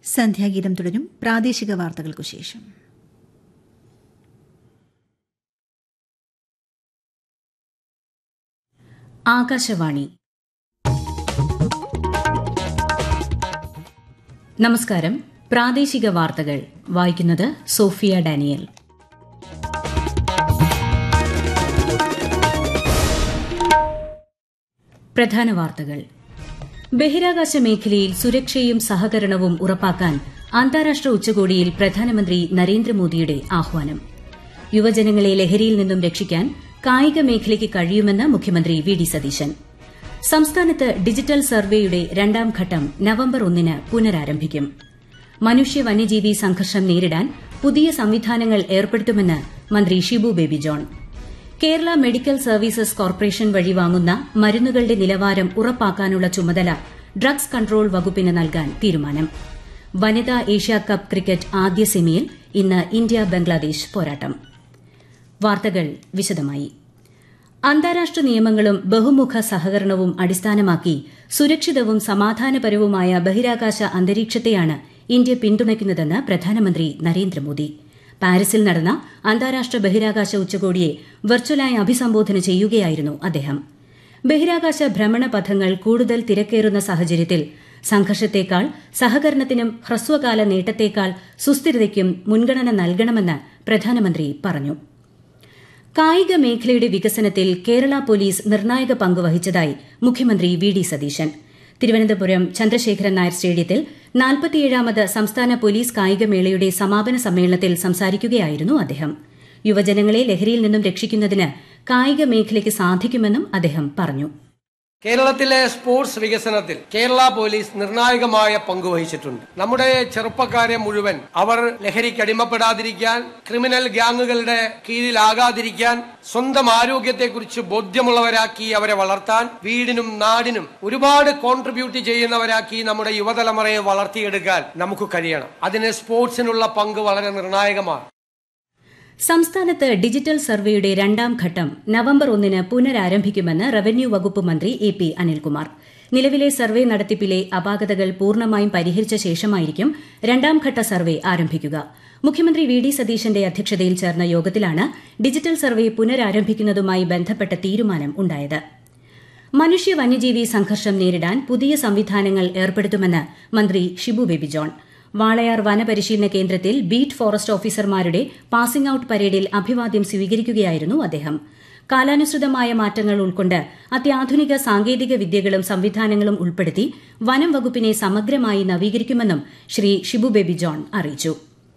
സന്ധ്യാഗീതം തുടരും പ്രാദേശിക വാർത്തകൾക്കു ശേഷം ആകാശവാണി നമസ്കാരം പ്രാദേശിക വാർത്തകൾ വായിക്കുന്നത് സോഫിയ ഡാനിയൽ പ്രധാന വാർത്തകൾ ബഹിരാകാശ മേഖലയിൽ സുരക്ഷയും സഹകരണവും ഉറപ്പാക്കാൻ അന്താരാഷ്ട്ര ഉച്ചകോടിയിൽ പ്രധാനമന്ത്രി നരേന്ദ്രമോദിയുടെ ആഹ്വാനം യുവജനങ്ങളെ ലഹരിയിൽ നിന്നും രക്ഷിക്കാൻ കായിക മേഖലയ്ക്ക് കഴിയുമെന്ന് മുഖ്യമന്ത്രി വി ഡി സതീശൻ സംസ്ഥാനത്ത് ഡിജിറ്റൽ സർവേയുടെ രണ്ടാം ഘട്ടം നവംബർ ഒന്നിന് പുനരാരംഭിക്കും മനുഷ്യ വന്യജീവി സംഘർഷം നേരിടാൻ പുതിയ സംവിധാനങ്ങൾ ഏർപ്പെടുത്തുമെന്ന് മന്ത്രി Shibu Baby John Kerala medical services corporation വഴി വാങ്ങുന്ന മരുന്നുകളുടെ നിലവാരം ഉറപ്പാക്കാനുള്ള ചുമതല ഡ്രഗ്സ് കൺട്രോൾ വകുപ്പിന് നൽകാൻ തീരുമാനം വനിതാ ഏഷ്യാകപ്പ് ക്രിക്കറ്റ് ആദ്യ സെമിയിൽ ഇന്ന് ഇന്ത്യ ബംഗ്ലാദേശ് പോരാട്ടം വാർത്തകൾ വിശദമായി അന്താരാഷ്ട്ര നിയമങ്ങളും ബഹുമുഖ സഹകരണവും അടിസ്ഥാനമാക്കി സുരക്ഷിതവും സമാധാനപരവുമായ ബഹിരാകാശ അന്തരീക്ഷത്തെയാണ് ഇന്ത്യ പിന്തുണയ്ക്കുന്നതെന്ന് പ്രധാനമന്ത്രി നരേന്ദ്രമോദി പാരീസിൽ നടന്ന അന്താരാഷ്ട്ര ബഹിരാകാശ ഉച്ചകോടിയെ വെർച്വലായി അഭിസംബോധന ചെയ്യുകയായിരുന്നു അദ്ദേഹം ബഹിരാകാശ ഭ്രമണ പഥങ്ങൾ കൂടുതൽ തിരക്കേറുന്ന സാഹചര്യത്തിൽ സംഘർഷത്തേക്കാൾ സഹകരണത്തിനും ഹ്രസ്വകാല നേട്ടത്തേക്കാൾ സുസ്ഥിരതയ്ക്കും മുൻഗണന നൽകണമെന്ന് പ്രധാനമന്ത്രി പറഞ്ഞു കായിക മേഖലയുടെ വികസനത്തിൽ കേരള പോലീസ് നിർണായക പങ്ക് വഹിച്ചതായി മുഖ്യമന്ത്രി വി ഡി സതീശൻ തിരുവനന്തപുരം ചന്ദ്രശേഖരൻ നായർ സ്റ്റേഡിയത്തിൽ നാൽപ്പത്തിയേഴാമത് സംസ്ഥാന പോലീസ് കായികമേളയുടെ സമാപന സമ്മേളനത്തിൽ സംസാരിക്കുകയായിരുന്നു അദ്ദേഹം യുവജനങ്ങളെ ലഹരിയിൽ നിന്നും രക്ഷിക്കുന്നതിന് കായിക മേഖലയ്ക്ക് സാധിക്കുമെന്നും അദ്ദേഹം പറഞ്ഞു കേരളത്തിലെ സ്പോർട്സ് വികസനത്തിൽ കേരള പോലീസ് നിർണായകമായ പങ്ക് വഹിച്ചിട്ടുണ്ട് നമ്മുടെ ചെറുപ്പക്കാരെ മുഴുവൻ അവർ ലഹരിക്ക് അടിമപ്പെടാതിരിക്കാൻ ക്രിമിനൽ ഗ്യാങ്ങുകളുടെ കീഴിലാകാതിരിക്കാൻ സ്വന്തം ആരോഗ്യത്തെക്കുറിച്ച് ബോധ്യമുള്ളവരാക്കി അവരെ വളർത്താൻ വീടിനും നാടിനും ഒരുപാട് കോൺട്രിബ്യൂട്ട് ചെയ്യുന്നവരാക്കി നമ്മുടെ യുവതലമുറയെ വളർത്തിയെടുക്കാൻ നമുക്ക് കഴിയണം അതിന് സ്പോർട്സിനുള്ള പങ്ക് വളരെ നിർണായകമാണ് സംസ്ഥാനത്ത് ഡിജിറ്റൽ സർവേയുടെ രണ്ടാം ഘട്ടം നവംബർ ഒന്നിന് പുനരാരംഭിക്കുമെന്ന് റവന്യൂ വകുപ്പ് മന്ത്രി എ പി അനിൽകുമാർ നിലവിലെ സർവേ നടത്തിപ്പിലെ അപാകതകൾ പൂർണ്ണമായും പരിഹരിച്ച ശേഷമായിരിക്കും രണ്ടാം ഘട്ട സർവേ ആരംഭിക്കുക മുഖ്യമന്ത്രി വി ഡി സതീശന്റെ അധ്യക്ഷതയിൽ ചേർന്ന യോഗത്തിലാണ് ഡിജിറ്റൽ സർവേ പുനരാരംഭിക്കുന്നതുമായി ബന്ധപ്പെട്ട തീരുമാനം ഉണ്ടായത് മനുഷ്യ വന്യജീവി സംഘർഷം നേരിടാൻ പുതിയ സംവിധാനങ്ങൾ ഏർപ്പെടുത്തുമെന്ന് മന്ത്രി ഷിബു ബേബി ജോൺ വാളയാർ വനപരിശീലന കേന്ദ്രത്തിൽ ബീറ്റ് ഫോറസ്റ്റ് ഓഫീസർമാരുടെ പാസിംഗ് ഔട്ട് പരേഡിൽ അഭിവാദ്യം സ്വീകരിക്കുകയായിരുന്നു അദ്ദേഹം കാലാനുസൃതമായ മാറ്റങ്ങൾ ഉൾക്കൊണ്ട് അത്യാധുനിക സാങ്കേതിക വിദ്യകളും സംവിധാനങ്ങളും ഉൾപ്പെടുത്തി വനം വകുപ്പിനെ സമഗ്രമായി നവീകരിക്കുമെന്നും ശ്രീ ഷിബു ബേബി ജോൺ അറിയിച്ചു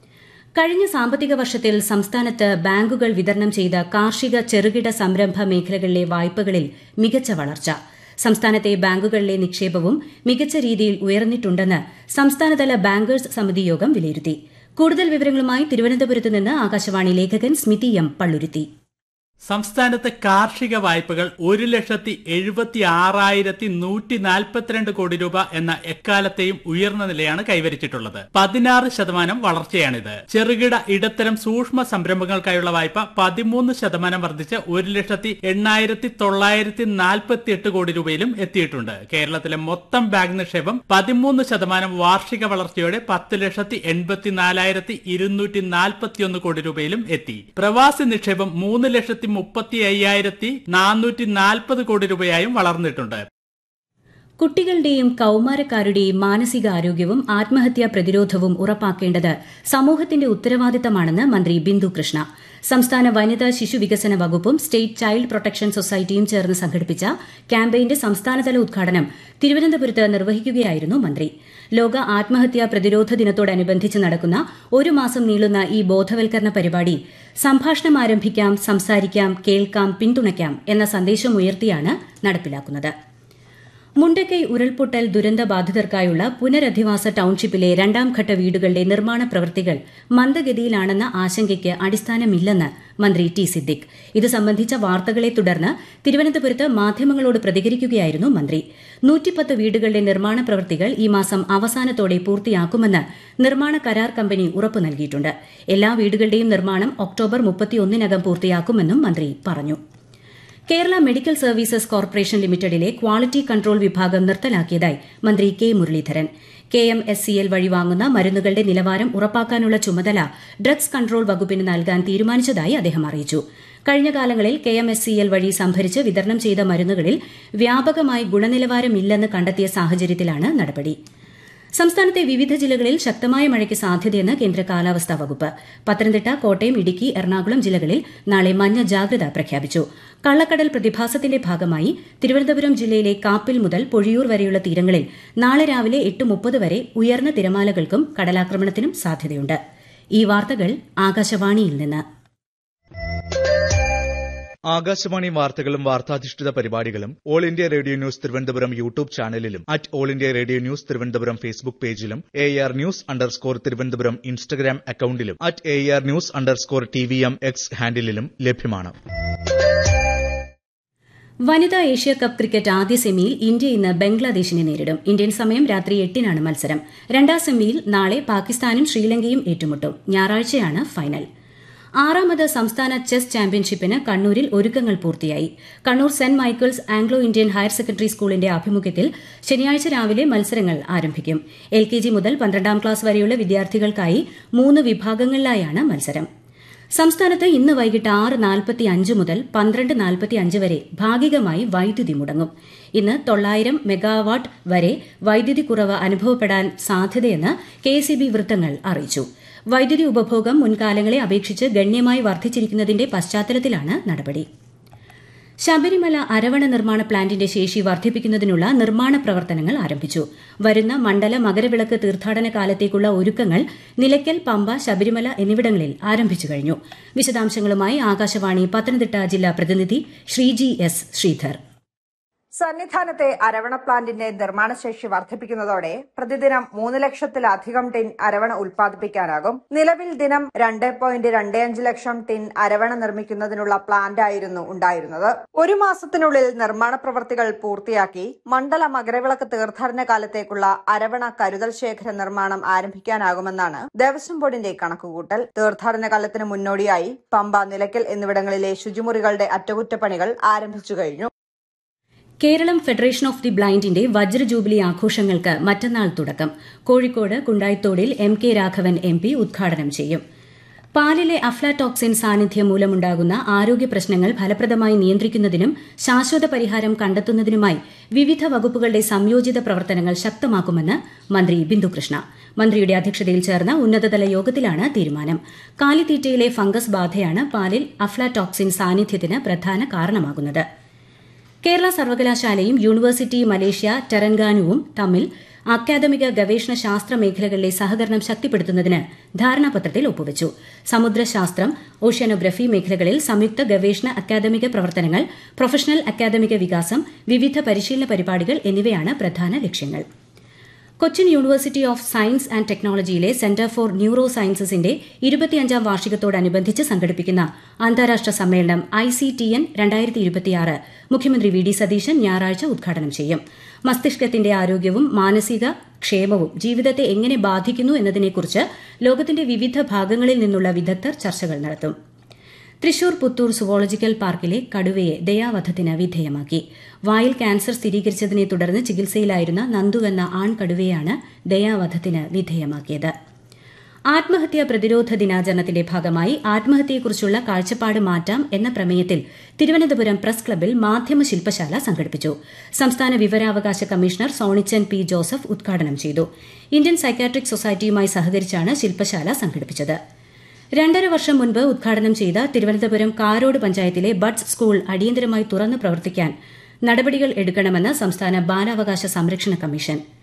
കഴിഞ്ഞ സാമ്പത്തിക വർഷത്തിൽ സംസ്ഥാനത്ത് ബാങ്കുകൾ വിതരണം ചെയ്ത കാർഷിക ചെറുകിട സംരംഭ മേഖലകളിലെ വായ്പകളിൽ മികച്ച വളർച്ച സംസ്ഥാനത്തെ ബാങ്കുകളിലെ നിക്ഷേപവും മികച്ച രീതിയിൽ ഉയർന്നിട്ടുണ്ടെന്ന് സംസ്ഥാനതല ബാങ്കേഴ്സ് സമിതി യോഗം വിലയിരുത്തി കൂടുതൽ വിവരങ്ങളുമായി തിരുവനന്തപുരത്ത് നിന്ന് ആകാശവാണി ലേഖകൻ സ്മിതി എം പള്ളുരുത്തി സംസ്ഥാനത്ത് കാർഷിക വായ്പകൾ ഒരു ലക്ഷത്തി എഴുപത്തി ആറായിരത്തി നൂറ്റി നാൽപ്പത്തിരണ്ട് കോടി രൂപ എന്ന എക്കാലത്തെയും ഉയർന്ന നിലയാണ് കൈവരിച്ചിട്ടുള്ളത് പതിനാറ് ശതമാനം വളർച്ചയാണിത് ചെറുകിട ഇടത്തരം സൂക്ഷ്മ സംരംഭങ്ങൾക്കായുള്ള വായ്പ പതിമൂന്ന് ശതമാനം വർദ്ധിച്ച് ഒരു ലക്ഷത്തി എണ്ണായിരത്തി തൊള്ളായിരത്തി നാൽപ്പത്തി എട്ട് കോടി രൂപയിലും എത്തിയിട്ടുണ്ട് കേരളത്തിലെ മൊത്തം ബാങ്ക് നിക്ഷേപം പതിമൂന്ന് ശതമാനം വാർഷിക വളർച്ചയോടെ പത്ത് ലക്ഷത്തി എൺപത്തിനാലായിരത്തി ഇരുന്നൂറ്റി നാൽപ്പത്തിയൊന്ന് കോടി രൂപയിലും എത്തി പ്രവാസി നിക്ഷേപം മൂന്ന് ലക്ഷത്തി മുപ്പത്തി അയ്യായിരത്തി നാനൂറ്റി നാൽപ്പത് കോടി രൂപയായും വളർന്നിട്ടുണ്ട് കുട്ടികളുടെയും കൌമാരക്കാരുടെയും മാനസികാരോഗ്യവും ആത്മഹത്യാ പ്രതിരോധവും ഉറപ്പാക്കേണ്ടത് സമൂഹത്തിന്റെ ഉത്തരവാദിത്തമാണെന്ന് മന്ത്രി ബിന്ദു കൃഷ്ണ സംസ്ഥാന വനിതാ ശിശു വികസന വകുപ്പും സ്റ്റേറ്റ് ചൈൽഡ് പ്രൊട്ടക്ഷൻ സൊസൈറ്റിയും ചേർന്ന് സംഘടിപ്പിച്ച ക്യാമ്പയിന്റെ സംസ്ഥാനതല ഉദ്ഘാടനം തിരുവനന്തപുരത്ത് നിർവഹിക്കുകയായിരുന്നു മന്ത്രി ലോക ആത്മഹത്യാ പ്രതിരോധ ദിനത്തോടനുബന്ധിച്ച് നടക്കുന്ന ഒരു മാസം നീളുന്ന ഈ ബോധവൽക്കരണ പരിപാടി സംഭാഷണം ആരംഭിക്കാം സംസാരിക്കാം കേൾക്കാം പിന്തുണയ്ക്കാം എന്ന സന്ദേശമുയർത്തിയാണ് നടപ്പിലാക്കുന്നത് മുണ്ടക്കൈ ഉരുൾപൊട്ടൽ ദുരന്ത ബാധിതർക്കായുള്ള പുനരധിവാസ ടൌൺഷിപ്പിലെ രണ്ടാംഘട്ട വീടുകളുടെ നിർമ്മാണ പ്രവൃത്തികൾ മന്ദഗതിയിലാണെന്ന ആശങ്കയ്ക്ക് അടിസ്ഥാനമില്ലെന്ന് മന്ത്രി ടി സിദ്ദിഖ് ഇത് സംബന്ധിച്ച വാർത്തകളെ തുടർന്ന് തിരുവനന്തപുരത്ത് മാധ്യമങ്ങളോട് പ്രതികരിക്കുകയായിരുന്നു മന്ത്രി നൂറ്റിപ്പത്ത് വീടുകളുടെ നിർമ്മാണ പ്രവൃത്തികൾ ഈ മാസം അവസാനത്തോടെ പൂർത്തിയാക്കുമെന്ന് നിർമ്മാണ കരാർ കമ്പനി ഉറപ്പു നൽകിയിട്ടുണ്ട് എല്ലാ വീടുകളുടെയും നിർമ്മാണം ഒക്ടോബർ മുപ്പത്തിയൊന്നിനകം പൂർത്തിയാക്കുമെന്നും മന്ത്രി പറഞ്ഞു കേരള മെഡിക്കൽ സർവീസസ് കോർപ്പറേഷൻ ലിമിറ്റഡിലെ ക്വാളിറ്റി കൺട്രോൾ വിഭാഗം നിർത്തലാക്കിയതായി മന്ത്രി K Muraleedharan K M S C L വഴി വാങ്ങുന്ന മരുന്നുകളുടെ നിലവാരം ഉറപ്പാക്കാനുള്ള ചുമതല ഡ്രഗ്സ് കൺട്രോൾ വകുപ്പിന് നൽകാൻ തീരുമാനിച്ചതായി അദ്ദേഹം അറിയിച്ചു കഴിഞ്ഞ കാലങ്ങളിൽ K M S C L വഴി സംഭരിച്ച് വിതരണം ചെയ്ത മരുന്നുകളിൽ വ്യാപകമായി ഗുണനിലവാരമില്ലെന്ന് കണ്ടെത്തിയ സാഹചര്യത്തിലാണ് നടപടി സംസ്ഥാനത്തെ വിവിധ ജില്ലകളിൽ ശക്തമായ മഴയ്ക്ക് സാധ്യതയെന്ന് കേന്ദ്ര കാലാവസ്ഥാ വകുപ്പ് പത്തനംതിട്ട കോട്ടയം ഇടുക്കി എറണാകുളം ജില്ലകളിൽ നാളെ മഞ്ഞ ജാഗ്രത പ്രഖ്യാപിച്ചു കള്ളക്കടൽ പ്രതിഭാസത്തിന്റെ ഭാഗമായി തിരുവനന്തപുരം ജില്ലയിലെ കാപ്പിൽ മുതൽ പൊഴിയൂർ വരെയുള്ള തീരങ്ങളിൽ നാളെ രാവിലെ എട്ട് മുപ്പത് വരെ ഉയർന്ന തിരമാലകൾക്കും കടലാക്രമണത്തിനും സാധ്യതയുണ്ട് ഈ വാർത്തകൾ ആകാശവാണിയിൽ നിന്ന് ആകാശവാണി വാർത്തകളും വാർത്താധിഷ്ഠിത പരിപാടികളും All India Radio news Thiruvananthapuram YouTube ചാനലിലും at All India Radio news Thiruvananthapuram Facebook പേജിലും A R news underscore Thiruvananthapuram Instagram അക്കൌണ്ടിലും at A R news underscore T V M X ഹാൻഡിലും ലഭ്യമാണ് വനിതാ ഏഷ്യ കപ്പ് ക്രിക്കറ്റ് ആദ്യ സെമിയിൽ ഇന്ത്യ ഇന്ന് ബംഗ്ലാദേശിനെ നേരിടും ഇന്ത്യൻ സമയം രാത്രി എട്ടിനാണ് മത്സരം രണ്ടാം സെമിയിൽ നാളെ പാകിസ്ഥാനും ശ്രീലങ്കയും ഏറ്റുമുട്ടും ഞായറാഴ്ചയാണ് ഫൈനൽ ആറാമത് സംസ്ഥാന ചെസ് ചാമ്പ്യൻഷിപ്പിന് കണ്ണൂരിൽ ഒരുക്കങ്ങൾ പൂർത്തിയായി Kannur saint Michael's Anglo Indian higher secondary സ്കൂളിന്റെ ആഭിമുഖ്യത്തിൽ ശനിയാഴ്ച രാവിലെ മത്സരങ്ങൾ ആരംഭിക്കും എൽ കെ ജി മുതൽ പന്ത്രണ്ടാം ക്ലാസ് വരെയുള്ള വിദ്യാർത്ഥികൾക്കായി മൂന്ന് വിഭാഗങ്ങളിലായാണ് മത്സരം സംസ്ഥാനത്ത് ഇന്ന് വൈകിട്ട് ആറ് നാൽപ്പത്തി അഞ്ച് മുതൽ പന്ത്രണ്ട് നാൽപ്പത്തി അഞ്ച് വരെ ഭാഗികമായി വൈദ്യുതി മുടങ്ങും ഇന്ന് തൊള്ളായിരം മെഗാവാട്ട് വരെ വൈദ്യുതി കുറവ് അനുഭവപ്പെടാൻ സാധ്യതയെന്ന് കെ വൃത്തങ്ങൾ അറിയിച്ചു വൈദ്യുതി ഉപഭോഗം മുൻകാലങ്ങളെ അപേക്ഷിച്ച് ഗണ്യമായി വർദ്ധിച്ചിരിക്കുന്നതിന്റെ പശ്ചാത്തലത്തിലാണ് നടപടി ശബരിമല അരവണ നിർമ്മാണ പ്ലാന്റിന്റെ ശേഷി വർദ്ധിപ്പിക്കുന്നതിനുള്ള നിർമ്മാണ പ്രവർത്തനങ്ങൾ ആരംഭിച്ചു വരുന്ന മണ്ഡല മകരവിളക്ക് തീർത്ഥാടന കാലത്തേക്കുള്ള ഒരുക്കങ്ങൾ നിലയ്ക്കൽ പമ്പ ശബരിമല എന്നിവിടങ്ങളിൽ ആരംഭിച്ചു കഴിഞ്ഞു വിശദാംശങ്ങളുമായി ആകാശവാണി പത്തനംതിട്ട ജില്ലാ പ്രതിനിധി ശ്രീജി എസ് ശ്രീധർ സന്നിധാനത്തെ അരവണ പ്ലാന്റിന്റെ നിർമ്മാണശേഷി വർദ്ധിപ്പിക്കുന്നതോടെ പ്രതിദിനം മൂന്ന് ലക്ഷത്തിലധികം ടിൻ അരവണ ഉൽപ്പാദിപ്പിക്കാനാകും നിലവിൽ ദിനം രണ്ട് പോയിന്റ് രണ്ട് അഞ്ച് ലക്ഷം ടിൻ അരവണ നിർമ്മിക്കുന്നതിനുള്ള പ്ലാന്റ് ആയിരുന്നു ഉണ്ടായിരുന്നത് ഒരു മാസത്തിനുള്ളിൽ നിർമ്മാണ പ്രവൃത്തികൾ പൂർത്തിയാക്കി മണ്ഡല മകരവിളക്ക് തീർത്ഥാടന കാലത്തേക്കുള്ള അരവണ കരുതൽ ശേഖര നിർമ്മാണം ആരംഭിക്കാനാകുമെന്നാണ് ദേവസ്വം ബോർഡിന്റെ കണക്കുകൂട്ടൽ തീർത്ഥാടന കാലത്തിന് മുന്നോടിയായി പമ്പ നിലയ്ക്കൽ എന്നിവിടങ്ങളിലെ ശുചിമുറികളുടെ അറ്റകുറ്റപ്പണികൾ ആരംഭിച്ചു കഴിഞ്ഞു കേരളം ഫെഡറേഷൻ ഓഫ് ദി ബ്ലൈൻഡിന്റെ വജ്ര ജൂബിലി ആഘോഷങ്ങൾക്ക് മറ്റന്നാൾ തുടക്കം കോഴിക്കോട് കുണ്ടായിത്തോടിൽ M K Raghavan M P ഉദ്ഘാടനം ചെയ്യും പാലിലെ അഫ്ലാടോക്സിൻ സാന്നിധ്യം മൂലമുണ്ടാകുന്ന ആരോഗ്യ പ്രശ്നങ്ങൾ ഫലപ്രദമായി നിയന്ത്രിക്കുന്നതിനും ശാശ്വത പരിഹാരം കണ്ടെത്തുന്നതിനുമായി വിവിധ വകുപ്പുകളുടെ സംയോജിത പ്രവർത്തനങ്ങൾ ശക്തമാക്കുമെന്ന് മന്ത്രി ബിന്ദുകൃഷ്ണ മന്ത്രിയുടെ അധ്യക്ഷതയിൽ ചേർന്ന ഉന്നതതല യോഗത്തിലാണ് തീരുമാനം കാലിത്തീറ്റയിലെ ഫംഗസ് ബാധയാണ് പാലിൽ അഫ്ലാടോക്സിൻ സാന്നിധ്യത്തിന് പ്രധാന കാരണമാകുന്നത് കേരള സർവകലാശാലയും യൂണിവേഴ്സിറ്റി മലേഷ്യ ടെറൻഗാനുവും തമ്മിൽ അക്കാദമിക ഗവേഷണ ശാസ്ത്ര മേഖലകളിലെ സഹകരണം ശക്തിപ്പെടുത്തുന്നതിന് ധാരണാപത്രത്തിൽ ഒപ്പുവച്ചു സമുദ്രശാസ്ത്രം ഓഷ്യാനോഗ്രഫി മേഖലകളിൽ സംയുക്ത ഗവേഷണ അക്കാദമിക പ്രവർത്തനങ്ങൾ പ്രൊഫഷണൽ അക്കാദമിക വികാസം വിവിധ പരിശീലന പരിപാടികൾ എന്നിവയാണ് പ്രധാന ലക്ഷ്യങ്ങൾ Cochin university of science and ടെക്നോളജിയിലെ സെന്റർ ഫോർ ന്യൂറോ സയൻസസിന്റെ ഇരുപത്തിയഞ്ചാം വാർഷികത്തോടനുബന്ധിച്ച് സംഘടിപ്പിക്കുന്ന അന്താരാഷ്ട്ര സമ്മേളനം ഐ സി ടി എൻ രണ്ടായിരത്തി ഇരുപത്തിയാറ് മുഖ്യമന്ത്രി വി ഡി സതീശൻ ഞായറാഴ്ച ഉദ്ഘാടനം ചെയ്യും മസ്തിഷ്കത്തിന്റെ ആരോഗ്യവും മാനസിക ക്ഷേമവും ജീവിതത്തെ എങ്ങനെ ബാധിക്കുന്നു എന്നതിനെക്കുറിച്ച് ലോകത്തിന്റെ വിവിധ ഭാഗങ്ങളിൽ നിന്നുള്ള വിദഗ്ധർ ചർച്ചകൾ നടത്തും തൃശൂർ പുത്തൂർ സുവോളജിക്കൽ പാർക്കിലെ കടുവയെ ദയാവധത്തിന് വിധേയമാക്കി വായിൽ ക്യാൻസർ സ്ഥിരീകരിച്ചതിനെ തുടർന്ന് ചികിത്സയിലായിരുന്ന നന്ദു എന്ന ആൺകടുവയാണ് ദയാവധത്തിന് വിധേയമാക്കിയത് ആത്മഹത്യാ പ്രതിരോധ ദിനാചരണത്തിന്റെ ഭാഗമായി ആത്മഹത്യയെക്കുറിച്ചുള്ള കാഴ്ചപ്പാട് മാറ്റാം എന്ന പ്രമേയത്തിൽ തിരുവനന്തപുരം പ്രസ് ക്ലബിൽ മാധ്യമ ശില്പശാല സംഘടിപ്പിച്ചു സംസ്ഥാന വിവരാവകാശ കമ്മീഷണർ സോണിച്ചൻ പി ജോസഫ് ഉദ്ഘാടനം ചെയ്തു ഇന്ത്യൻ സൈക്കാട്രിക് സൊസൈറ്റിയുമായി സഹകരിച്ചാണ് ശില്പശാല സംഘടിപ്പിച്ചത് രണ്ടര വർഷം മുൻപ് ഉദ്ഘാടനം ചെയ്ത തിരുവനന്തപുരം കാരോട് പഞ്ചായത്തിലെ ബഡ്സ് സ്കൂൾ അടിയന്തരമായി തുറന്നു പ്രവർത്തിക്കാൻ നടപടികൾ എടുക്കണമെന്ന് സംസ്ഥാന ബാലാവകാശ സംരക്ഷണ കമ്മീഷൻ